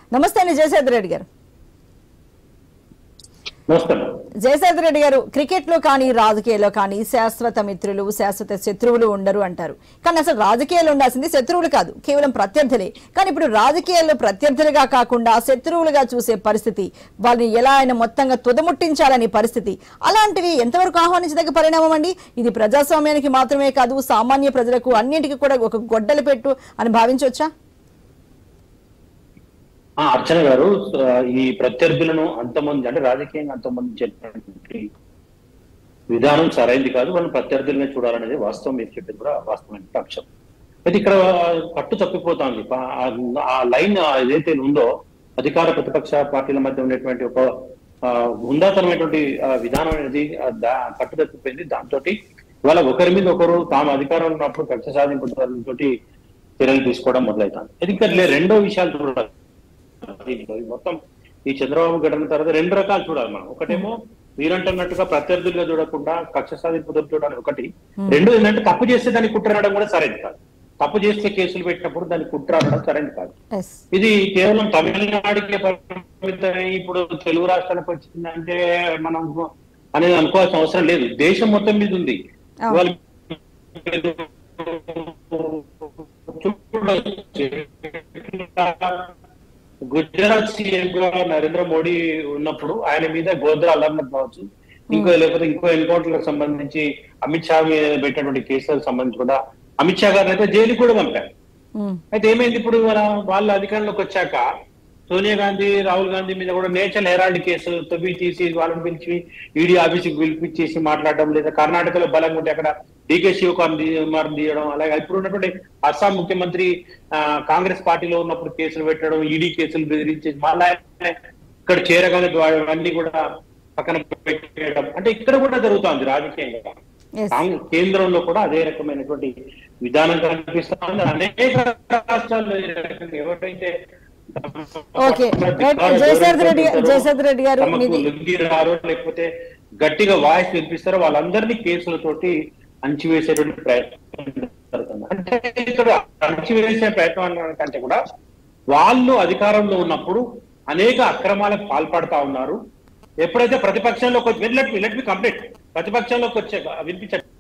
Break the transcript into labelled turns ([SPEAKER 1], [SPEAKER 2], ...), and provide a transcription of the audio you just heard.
[SPEAKER 1] నమస్తే అండి జయసేద్ రెడ్డి గారు
[SPEAKER 2] నమస్తే
[SPEAKER 1] జయసేద్ రెడ్డి గారు క్రికెట్ లో కానీ రాజకీయాల్లో కానీ శాశ్వత మిత్రులు శాశ్వత శత్రువులు ఉండరు అంటారు కానీ అసలు రాజకీయాలు ఉండాల్సింది శత్రువులు కాదు కేవలం ప్రత్యర్థులే కానీ ఇప్పుడు రాజకీయాల్లో ప్రత్యర్థులుగా కాకుండా శత్రువులుగా చూసే పరిస్థితి వాళ్ళని ఎలా ఆయన మొత్తంగా తుదముట్టించాలని పరిస్థితి అలాంటివి ఎంతవరకు ఆహ్వానించదగ్గ పరిణామం అండి ఇది ప్రజాస్వామ్యానికి మాత్రమే కాదు సామాన్య ప్రజలకు అన్నింటికి కూడా ఒక గొడ్డలు పెట్టు అని భావించవచ్చా
[SPEAKER 2] ఆ, అర్చన గారు ఆ, ఈ ప్రత్యర్థులను అంతమంది అంటే రాజకీయంగా అంతమంది చెప్పినటువంటి విధానం సరైనది కాదు వాళ్ళని ప్రత్యర్థులుగా చూడాలనేది వాస్తవం మీరు చెప్పేది కూడా వాస్తవమైన అంశం అయితే ఇక్కడ పట్టు తప్పిపోతుంది పా- ఆ- ఆ లైన్ ఏదైతే ఉందో అధికార ప్రతిపక్ష పార్టీల మధ్య ఉన్నటువంటి ఒక ఆ, హుందాతనమైనటువంటి ఆ, విధానం అనేది ఆ, దా- పట్టు తప్పిపోయింది దాంతో ఇవాళ ఒకరి మీద ఒకరు తాము అధికారంలో ఉన్నప్పుడు కక్ష సాధింపు తోటి చర్యలు తీసుకోవడం మొదలవుతాను ఇది ఇంకా లే- రెండో విషయాలు చూడాలి దీంట్లో ఈ మొత్తం ఈ చంద్రబాబు ఘటన తర్వాత రెండు రకాలు చూడాలి మనం ఒకటేమో మీరంటున్నట్టుగా ప్రత్యర్థులుగా చూడకుండా కక్ష సాధింపు చూడాలి ఒకటి రెండు ఏంటంటే తప్పు చేస్తే దాన్ని కుట్రనడం కూడా సరైనది కాదు తప్పు చేస్తే కేసులు పెట్టినప్పుడు దాన్ని కుట్ర అనడం సరైనది కాదు
[SPEAKER 1] ఎస్
[SPEAKER 2] ఇది కేవలం తమిళనాడుకే పరిమితమై ఇప్పుడు తెలుగు రాష్ట్రాలకు వచ్చిందంటే మనం అనేది అనుకోవాల్సిన అవసరం లేదు దేశం మొత్తం మీద ఉంది
[SPEAKER 1] అవును.
[SPEAKER 2] ఇవాళ గుజరాత్ సీఎం గా నరేంద్ర మోడీ ఉన్నప్పుడు ఆయన మీద గోద్రా అలర్నట్ కావచ్చు ఇంకో లేకపోతే ఇంకో ఎన్కౌంటర్లకు సంబంధించి అమిత్ షా మీద పెట్టినటువంటి కేసులకు సంబంధించి కూడా అమిత్ షా గారిని అయితే జైలుకి కూడా పంపారు
[SPEAKER 1] ఉమ్,
[SPEAKER 2] అయితే ఏమైంది ఇప్పుడు మన వాళ్ళ అధికారంలోకి వచ్చాక సోనియా గాంధీ రాహుల్ గాంధీ మీద కూడా నేషనల్ హెరాల్డ్ కేసు తొవ్వి తీసి వాళ్ళని పిలిచి ఈడీ ఆఫీస్కి పిలిపించేసి మాట్లాడడం లేదా కర్ణాటకలో బలంగా ఉంటే అక్కడ డీకే శివకుమార్ తీయడం అలాగే ఇప్పుడు ఉన్నటువంటి అస్సాం ముఖ్యమంత్రి ఆ, కాంగ్రెస్ పార్టీలో ఉన్నప్పుడు కేసులు పెట్టడం ఈడీ కేసులు బెదిరించి మళ్ళీ ఆయన ఇక్కడ చేరగానే అన్ని కూడా పక్కన పెట్టేయడం అంటే ఇక్కడ కూడా జరుగుతుంది రాజకీయంగా
[SPEAKER 1] ఎస్
[SPEAKER 2] కాంగ్రెస్ కేంద్రంలో కూడా అదే రకమైనటువంటి విధానం కనిపిస్తుంది అనేక రాష్ట్రాల్లో ఈ రకంగా ఎవరైతే
[SPEAKER 1] ఓకే. రైట్. జయశరథ్ రెడ్డి గా- జయశరథ్ రెడ్డి గారు,
[SPEAKER 2] తమకు
[SPEAKER 1] మీది-
[SPEAKER 2] లొంగి రారో లేకపోతే గట్టిగా వాయిస్ వినిపిస్తారో వాళ్ళందరినీ కేసులతోటి అణచివేసేటువంటి ప్రయత్నం జరుగుతుంది అంటే ఇక్కడ అణచివేసే ప్రయత్నం అనడం కంటే కూడా వాళ్ళు అధికారంలో ఉన్నప్పుడు అనేక అక్రమాలకు పాల్పడతా ఉన్నారు ఎప్పుడైతే ప్రతిపక్షంలోకి వచ్చి లెట్ మీ కంప్లీట్ ప్రతిపక్షంలోకి వచ్చే వినిపించండి